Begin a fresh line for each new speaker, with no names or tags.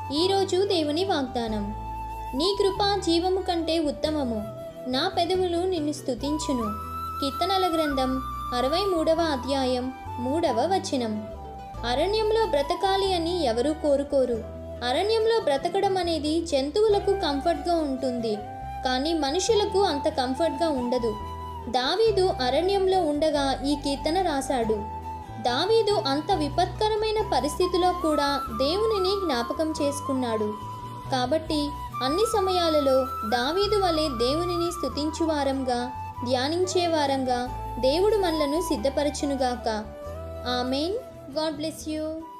ఈరోజు దేవుని వాగ్దానం నీ కృప జీవము కంటే ఉత్తమము నా పెదవులు నిన్ను స్తుతించును కీర్తనల గ్రంథం అరవై మూడవ అధ్యాయం మూడవ వచనం అరణ్యంలో బ్రతకాలి అని ఎవరూ కోరుకోరు అరణ్యంలో బ్రతకడం అనేది జంతువులకు కంఫర్ట్గా ఉంటుంది కానీ మనుషులకు అంత కంఫర్ట్గా ఉండదు దావీదు అరణ్యంలో ఉండగా ఈ కీర్తన రాశాడు దావీదు అంత విపత్కరమైన పరిస్థితిలో కూడా దేవునిని జ్ఞాపకం చేసుకున్నాడు కాబట్టి అన్ని సమయాలలో దావీదు వలె దేవునిని స్తుతించువారంగా ధ్యానించేవారంగా దేవుడు మనలను సిద్ధపరచునుగాక ఆమెన్ గాడ్ బ్లెస్ యూ